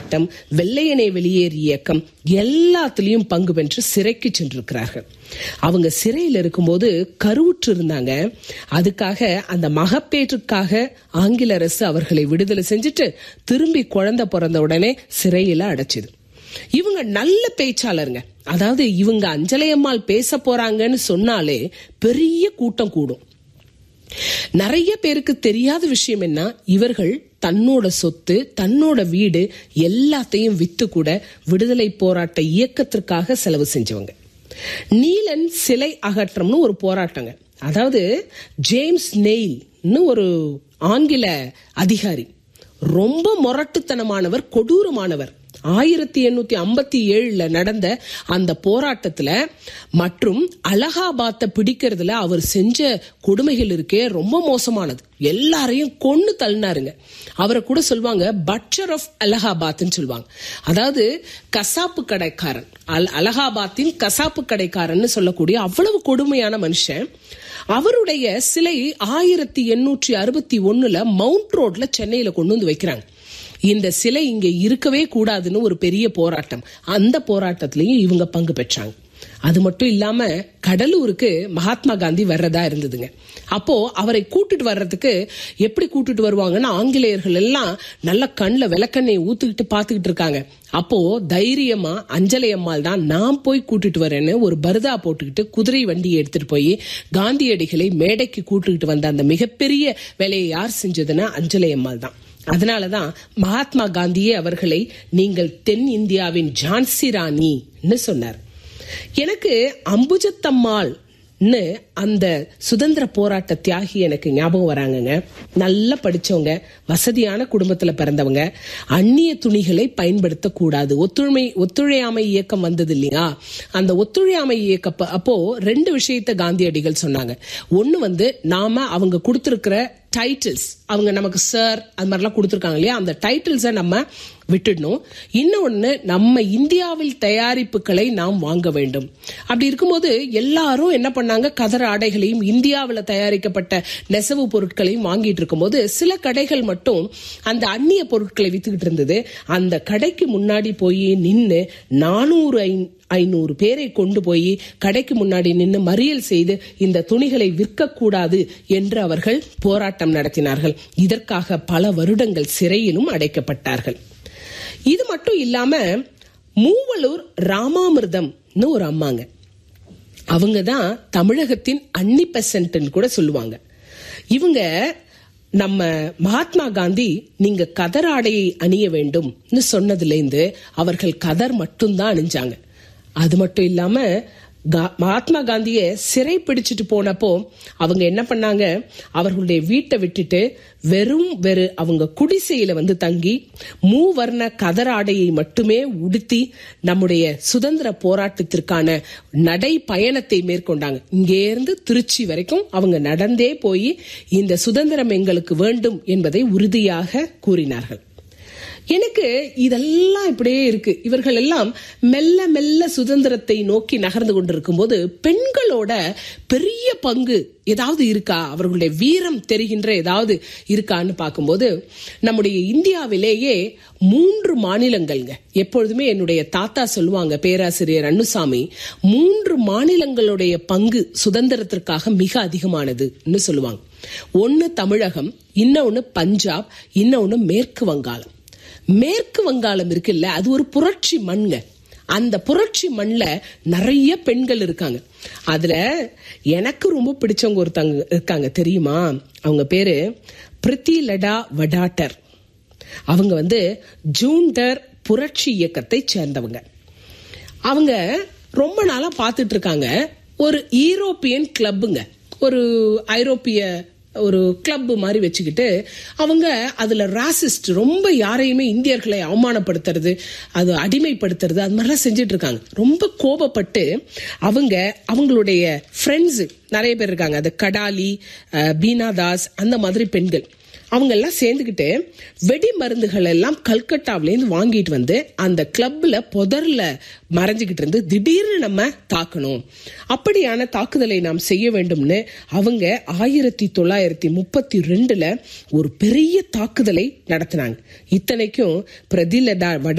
போராட்டம் வெள்ளையனே வெளியேறு இயக்கம் எல்லாத்துலயும் பங்கு பெற்று சிறைக்கு சென்றிருக்கிறார்கள் அவங்க சிறையில் இருக்கும்போது கருவுற்று இருந்தாங்க அதுக்காக அந்த மகப்பேற்றுக்காக ஆங்கில அரசு அவர்களை விடுதலை செஞ்சுட்டு திரும்பி குழந்தை பிறந்த உடனே சிறையில அடைச்சது இவங்க நல்ல பேச்சாளருங்க அதாவது இவங்க அஞ்சலையம்மாள் பேச போறாங்கன்னு சொன்னாலே பெரிய கூட்டம் கூடும் நிறைய பேருக்கு தெரியாத விஷயம் என்ன இவர்கள் தன்னோட சொத்து தன்னோட வீடு எல்லாத்தையும் வித்து கூட விடுதலை போராட்ட இயக்கத்திற்காக செலவு செஞ்சவங்க நீலன் சிலை அகற்றம்னு ஒரு போராட்டங்க அதாவது ஜேம்ஸ் நெயில் ஒரு ஆங்கில அதிகாரி ரொம்ப முரட்டுத்தனமானவர் கொடூரமானவர் ஆயிரத்தி எண்ணூத்தி ஐம்பத்தி ஏழுல நடந்த அந்த போராட்டத்துல மற்றும் அலகாபாத்தை பிடிக்கிறதுல அவர் செஞ்ச கொடுமைகள் இருக்கே ரொம்ப மோசமானது எல்லாரையும் கொன்னு தள்ளினாருங்க அவரை கூட சொல்லுவாங்க பட்சர் ஆஃப் அலகாபாத்னு சொல்லுவாங்க அதாவது கசாப்பு கடைக்காரன் அல் அலகாபாத்தின் கசாப்பு கடைக்காரன் சொல்லக்கூடிய அவ்வளவு கொடுமையான மனுஷன் அவருடைய சிலை ஆயிரத்தி எண்ணூற்றி அறுபத்தி ஒண்ணுல மவுண்ட் ரோட்ல சென்னையில கொண்டு வந்து வைக்கிறாங்க இந்த சிலை இங்க இருக்கவே கூடாதுன்னு ஒரு பெரிய போராட்டம் அந்த போராட்டத்திலையும் இவங்க பங்கு பெற்றாங்க அது மட்டும் இல்லாம கடலூருக்கு மகாத்மா காந்தி வர்றதா இருந்ததுங்க அப்போ அவரை கூட்டிட்டு வர்றதுக்கு எப்படி கூட்டிட்டு வருவாங்கன்னு ஆங்கிலேயர்கள் எல்லாம் நல்ல கண்ணில் விளக்கெண்ணெய் ஊத்துக்கிட்டு பாத்துக்கிட்டு இருக்காங்க அப்போ தைரியமா அஞ்சலை அம்மாள் தான் நான் போய் கூட்டிட்டு வரேன்னு ஒரு பருதா போட்டுக்கிட்டு குதிரை வண்டியை எடுத்துட்டு போய் காந்தியடிகளை மேடைக்கு கூட்டுக்கிட்டு வந்த அந்த மிகப்பெரிய வேலையை யார் செஞ்சதுன்னா அஞ்சலை அம்மாள் தான் அதனாலதான் மகாத்மா காந்தியே அவர்களை நீங்கள் தென் இந்தியாவின் ஜான்சி ராணின்னு சொன்னார் எனக்கு அம்புஜத்தம்மாள் அந்த சுதந்திர போராட்ட தியாகி எனக்கு ஞாபகம் வராங்கங்க நல்லா படிச்சவங்க வசதியான குடும்பத்துல பிறந்தவங்க அந்நிய துணிகளை பயன்படுத்த கூடாது ஒத்துழைமை ஒத்துழையாமை இயக்கம் வந்தது இல்லையா அந்த ஒத்துழையாமை இயக்க அப்போ ரெண்டு விஷயத்த காந்தியடிகள் சொன்னாங்க ஒன்னு வந்து நாம அவங்க கொடுத்திருக்கிற டைட்டில்ஸ் அவங்க நமக்கு சார் அது மாதிரிலாம் கொடுத்துருக்காங்க இல்லையா அந்த டைட்டில்ஸை நம்ம விட்டுடணும் இன்னொன்னு நம்ம இந்தியாவில் தயாரிப்புகளை நாம் வாங்க வேண்டும் அப்படி இருக்கும்போது எல்லாரும் என்ன பண்ணாங்க கதர் ஆடைகளையும் இந்தியாவில் தயாரிக்கப்பட்ட நெசவு பொருட்களையும் வாங்கிட்டு இருக்கும்போது சில கடைகள் மட்டும் அந்த அந்நிய பொருட்களை வித்துக்கிட்டு இருந்தது அந்த கடைக்கு முன்னாடி போய் நின்று நானூறு ஐநூறு பேரை கொண்டு போய் கடைக்கு முன்னாடி நின்று மறியல் செய்து இந்த துணிகளை விற்கக்கூடாது என்று அவர்கள் போராட்டம் நடத்தினார்கள் இதற்காக பல வருடங்கள் சிறையிலும் அடைக்கப்பட்டார்கள் இது மட்டும் இல்லாம மூவலூர் ராமாமிர்தம்னு ஒரு அம்மாங்க அவங்க தான் தமிழகத்தின் அன்னி பெசன்ட்னு கூட சொல்லுவாங்க இவங்க நம்ம மகாத்மா காந்தி நீங்க கதர் ஆடையை அணிய வேண்டும்னு சொன்னதுலேருந்து அவர்கள் கதர் மட்டும்தான் அணிஞ்சாங்க அது மட்டும் இல்லாம மகாத்மா காந்திய சிறை பிடிச்சிட்டு போனப்போ அவங்க என்ன பண்ணாங்க அவர்களுடைய வீட்டை விட்டுட்டு வெறும் வெறு அவங்க குடிசையில வந்து தங்கி மூவர்ண கதர் ஆடையை மட்டுமே உடுத்தி நம்முடைய சுதந்திர போராட்டத்திற்கான நடை பயணத்தை மேற்கொண்டாங்க இங்கே இருந்து திருச்சி வரைக்கும் அவங்க நடந்தே போய் இந்த சுதந்திரம் எங்களுக்கு வேண்டும் என்பதை உறுதியாக கூறினார்கள் எனக்கு இதெல்லாம் இப்படியே இருக்கு இவர்கள் எல்லாம் மெல்ல மெல்ல சுதந்திரத்தை நோக்கி நகர்ந்து கொண்டிருக்கும் போது பெண்களோட பெரிய பங்கு ஏதாவது இருக்கா அவர்களுடைய வீரம் தெரிகின்ற ஏதாவது இருக்கான்னு பார்க்கும்போது நம்முடைய இந்தியாவிலேயே மூன்று மாநிலங்கள்ங்க எப்பொழுதுமே என்னுடைய தாத்தா சொல்லுவாங்க பேராசிரியர் அன்னுசாமி மூன்று மாநிலங்களுடைய பங்கு சுதந்திரத்திற்காக மிக அதிகமானதுன்னு சொல்லுவாங்க ஒன்னு தமிழகம் இன்னொன்னு பஞ்சாப் இன்னொன்னு மேற்கு வங்காளம் மேற்கு வங்காளம் இருக்குல்ல அது ஒரு புரட்சி மண்ங்க அந்த புரட்சி மண்ல நிறைய பெண்கள் இருக்காங்க அதுல எனக்கு ரொம்ப பிடிச்சவங்க ஒருத்தங்க இருக்காங்க தெரியுமா அவங்க பேரு பிரித்தி லடா வடாட்டர் அவங்க வந்து ஜூண்டர் புரட்சி இயக்கத்தை சேர்ந்தவங்க அவங்க ரொம்ப நாளா பார்த்துட்டு இருக்காங்க ஒரு ஈரோப்பியன் கிளப்புங்க ஒரு ஐரோப்பிய ஒரு கிளப் மாதிரி வச்சுக்கிட்டு அவங்க அதுல ராசிஸ்ட் ரொம்ப யாரையுமே இந்தியர்களை அவமானப்படுத்துறது அது அடிமைப்படுத்துறது அது மாதிரிலாம் செஞ்சுட்டு இருக்காங்க ரொம்ப கோபப்பட்டு அவங்க அவங்களுடைய ஃப்ரெண்ட்ஸ் நிறைய பேர் இருக்காங்க அது கடாலி பீனா தாஸ் அந்த மாதிரி பெண்கள் அவங்க எல்லாம் சேர்ந்துக்கிட்டு வெடி மருந்துகள் எல்லாம் கல்கட்டாவிலேருந்து வாங்கிட்டு வந்து அந்த கிளப்ல புதர்ல மறைஞ்சுக்கிட்டு இருந்து திடீர்னு நம்ம தாக்கணும் அப்படியான தாக்குதலை நாம் செய்ய வேண்டும்னு அவங்க ஆயிரத்தி தொள்ளாயிரத்தி முப்பத்தி ரெண்டுல ஒரு பெரிய தாக்குதலை நடத்தினாங்க இத்தனைக்கும் பிரதிலதா